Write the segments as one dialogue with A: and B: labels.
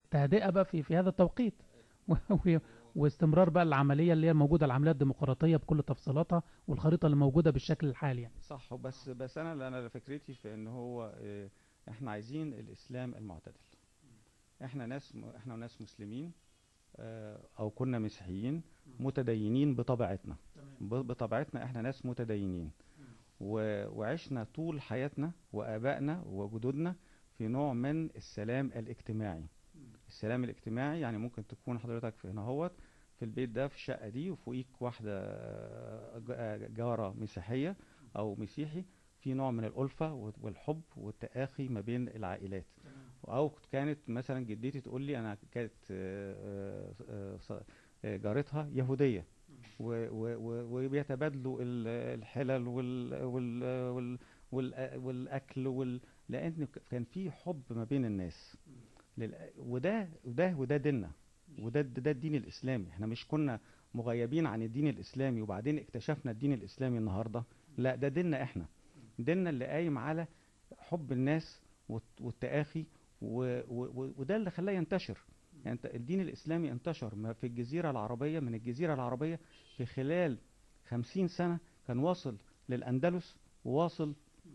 A: تهدئة بقى في في هذا التوقيت و- و- واستمرار بقى العملية اللي هي الموجودة العملية الديمقراطية بكل تفصيلاتها والخريطة اللي موجودة بالشكل الحالي يعني
B: صح بس بس انا انا فكرتي في ان هو آه، احنا عايزين الاسلام المعتدل احنا ناس م- احنا ناس مسلمين آه، او كنا مسيحيين متدينين بطبيعتنا ب- بطبيعتنا احنا ناس متدينين و- وعشنا طول حياتنا وابائنا وجدودنا في نوع من السلام الاجتماعي السلام الاجتماعي يعني ممكن تكون حضرتك في هنا هوت في البيت ده في الشقة دي وفوقيك واحدة آه، ج- آه، جارة مسيحية أو مسيحي في نوع من الألفة وال- والحب والتآخي ما بين العائلات أو كانت مثلا جدتي تقول لي أنا كانت آه، آه، آه، ص- آه، جارتها يهودية و- و- و- وبيتبادلوا ال- الحلل وال وال وال وال والأكل وال لأن ك- كان في حب ما بين الناس لل- وده وده وده ديننا وده ده الدين الإسلامي احنا مش كنا مغيبين عن الدين الإسلامي وبعدين اكتشفنا الدين الإسلامي النهاردة لا ده ديننا احنا ديننا اللي قايم على حب الناس والت- والتآخي و- و- و- وده اللي خلاه ينتشر يعني انت الدين الإسلامي انتشر ما في الجزيرة العربية من الجزيرة العربية في خلال خمسين سنة كان واصل للأندلس وواصل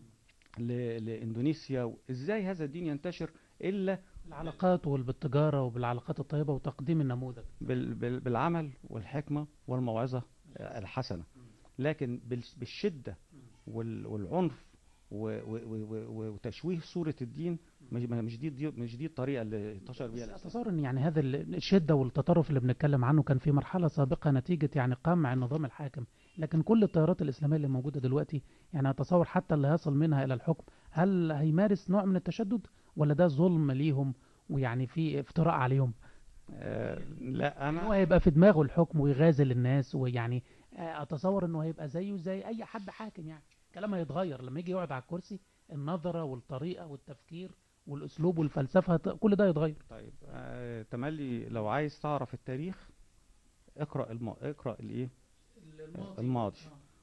B: ل- لإندونيسيا ازاي هذا الدين ينتشر إلا
A: العلاقات والبالتجارة وبالعلاقات الطيبة وتقديم النموذج
B: بال- بال- بالعمل والحكمة والموعظة الحسنة لكن بال- بالشدة وال- والعنف و- و- و- و- وتشويه صورة الدين مش مش دي دي- مش دي الطريقة اللي انتشر بيها
A: بس
B: الإسلام
A: اتصور ان يعني هذا ال- الشده والتطرف اللي بنتكلم عنه كان في مرحله سابقه نتيجه يعني قمع النظام الحاكم لكن كل التيارات الاسلاميه اللي موجوده دلوقتي يعني اتصور حتى اللي هيصل منها الى الحكم هل هيمارس نوع من التشدد ولا ده ظلم ليهم ويعني في افتراء عليهم
B: آه لا
A: إن هو
B: أنا
A: هيبقى في دماغه الحكم ويغازل الناس ويعني آه، اتصور انه هيبقى زيه زي اي حد حاكم يعني كلام هيتغير لما يجي يقعد على الكرسي النظره والطريقه والتفكير والاسلوب والفلسفه هت- كل ده يتغير
B: طيب آه تملي لو عايز تعرف التاريخ اقرأ الم... اقرأ الايه الماضي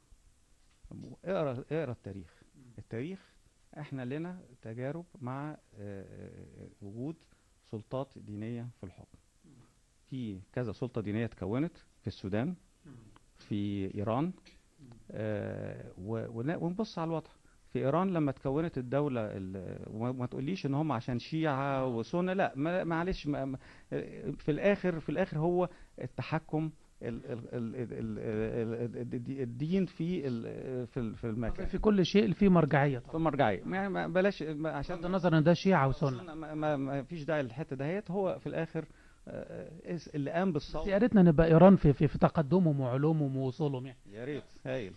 B: اقرأ اقرأ التاريخ التاريخ احنا لنا تجارب مع آه، آه، وجود سلطات دينية في الحكم في كذا سلطة دينية اتكونت في السودان في إيران آه، و- ون- ونبص على الوضع في إيران لما اتكونت الدولة ال- وما ما تقوليش إن هم عشان شيعة وسنة لا ما- معلش ما- ما- في الآخر في الآخر هو التحكم ال- ال- ال- ال- ال- ال- الدين في ال- في ال- في المكان
A: في كل شيء في مرجعيه
B: في
A: طبعا
B: المرجعية يعني ما- بلاش ما-
A: بغض
B: عشان
A: النظر ان ده شيعه وسنه
B: سنة ما, ما, ما فيش داعي للحتة دهيت هو في الآخر آه، آه، اللي قام
A: بس
B: بالثورة
A: يا ريتنا نبقى ايران في في, في تقدمهم وعلومهم ووصولهم يعني
B: يا ريت هايل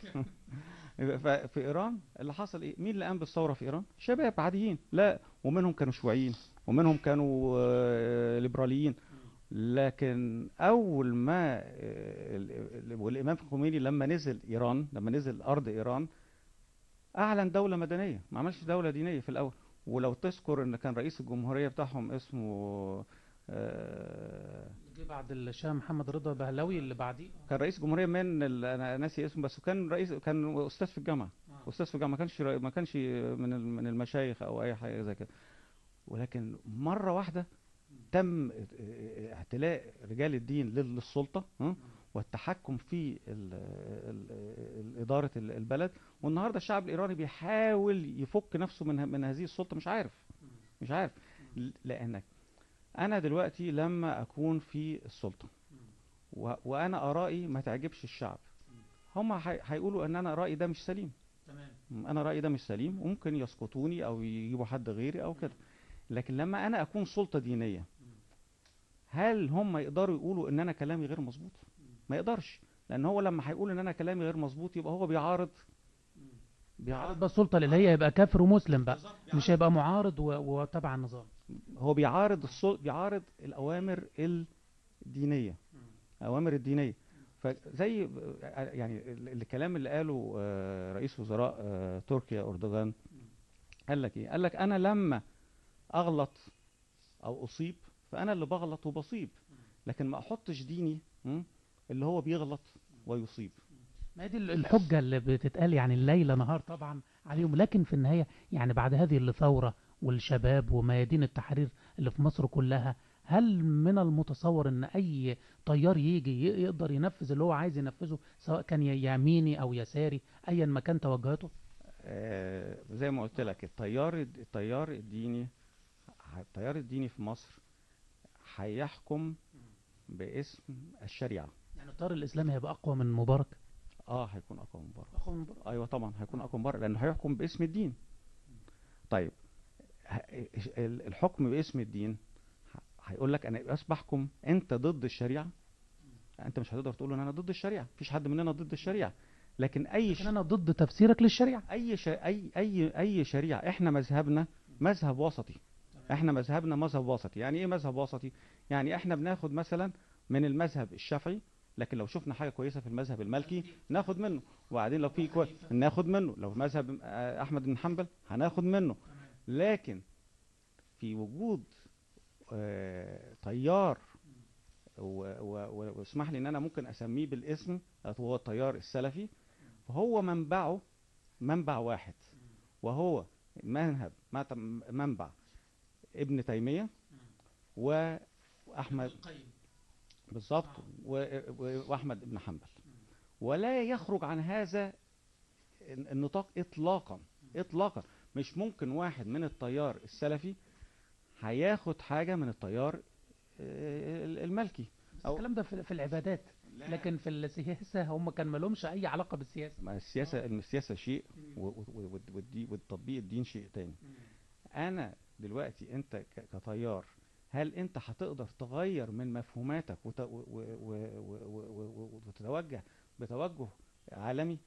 B: ففي ايران اللي حصل ايه مين اللي قام بالثوره في ايران شباب عاديين لا ومنهم كانوا شيوعيين ومنهم كانوا آه، ليبراليين لكن اول ما آه، ال- ال- والامام الخميني لما نزل ايران لما نزل ارض ايران اعلن دوله مدنيه ما عملش دوله دينيه في الاول ولو تذكر ان كان رئيس الجمهوريه بتاعهم اسمه آه،
A: جه بعد الشاه محمد رضا بهلوي اللي بعديه
B: كان رئيس جمهوريه من ال- انا ناسي اسمه بس كان رئيس كان استاذ في الجامعه استاذ في الجامعه ما كانش رئي- ما كانش من ال- من المشايخ او اي حاجه زي كده ولكن مره واحده تم اعتلاء رجال الدين لل- للسلطه ها؟ والتحكم في ال- ال- ال- اداره ال- البلد والنهارده الشعب الايراني بيحاول يفك نفسه من ه- من هذه السلطه مش عارف مش عارف ل- لانك انا دلوقتي لما اكون في السلطه و- وانا ارائي ما تعجبش الشعب هم هي- هيقولوا ان انا رايي ده مش سليم
A: تمام
B: انا رايي ده مش سليم وممكن يسقطوني او يجيبوا حد غيري او كده لكن لما انا اكون سلطه دينيه هل هم يقدروا يقولوا ان انا كلامي غير مظبوط ما يقدرش لان هو لما هيقول ان انا كلامي غير مظبوط يبقى هو بيعارض بيعارض
A: بقى السلطه الالهيه يبقى كافر ومسلم بقى مش هيبقى معارض و- وتبع النظام
B: هو بيعارض السل... بيعارض الاوامر الدينيه اوامر الدينيه فزي يعني ال- الكلام اللي قاله آه، رئيس وزراء آه، تركيا اردوغان قال لك ايه قال لك انا لما اغلط او اصيب فانا اللي بغلط وبصيب لكن ما احطش ديني م، اللي هو بيغلط ويصيب
A: ما هي دي ال- الحجة اللي بتتقال يعني الليل نهار طبعا عليهم لكن في النهاية يعني بعد هذه الثورة والشباب وميادين التحرير اللي في مصر كلها هل من المتصور ان اي طيار يجي ي- يقدر ينفذ اللي هو عايز ينفذه سواء كان ي- يميني او يساري ايا ما كان توجهاته
B: آه، زي ما قلت لك التيار التيار الديني التيار الديني في مصر هيحكم باسم الشريعة
A: يعني الطيار الاسلامي هيبقى اقوى من مبارك
B: اه هيكون اقوى من بره
A: اقوى من مبارك
B: ايوه طبعا هيكون اقوى من بره لانه هيحكم باسم الدين طيب ه- ال- الحكم باسم الدين هيقول لك انا بس بحكم انت ضد الشريعه انت مش هتقدر تقول ان انا ضد الشريعه مفيش حد مننا ضد الشريعه لكن اي ش...
A: لكن انا ضد تفسيرك للشريعه
B: اي ش... اي اي اي شريعه احنا مذهبنا مذهب وسطي احنا مذهبنا مذهب وسطي يعني ايه مذهب وسطي يعني احنا بناخد مثلا من المذهب الشافعي لكن لو شفنا حاجه كويسه في المذهب المالكي ناخد منه وبعدين لو في كويس ناخد منه لو في مذهب آه، احمد بن حنبل هناخد منه لكن في وجود آه، تيار و- و- و- واسمح لي ان انا ممكن اسميه بالاسم هو التيار السلفي هو منبعه منبع واحد وهو منهب مت- منبع ابن تيمية وأحمد بالظبط و- و- وأحمد بن حنبل ولا يخرج عن هذا النطاق إطلاقا إطلاقا مش ممكن واحد من التيار السلفي هياخد حاجة من التيار آه، المالكي
A: بس الكلام ده في في العبادات لكن في السياسه هم كان مالهمش اي علاقه بالسياسه
B: ما السياسة السياسة شيء و- و- و- والدي- والتطبيق الدين شيء تاني انا دلوقتي انت ك- كطيار هل انت هتقدر تغير من مفهوماتك وت- و- و- و- و- و- و- وتتوجه بتوجه عالمي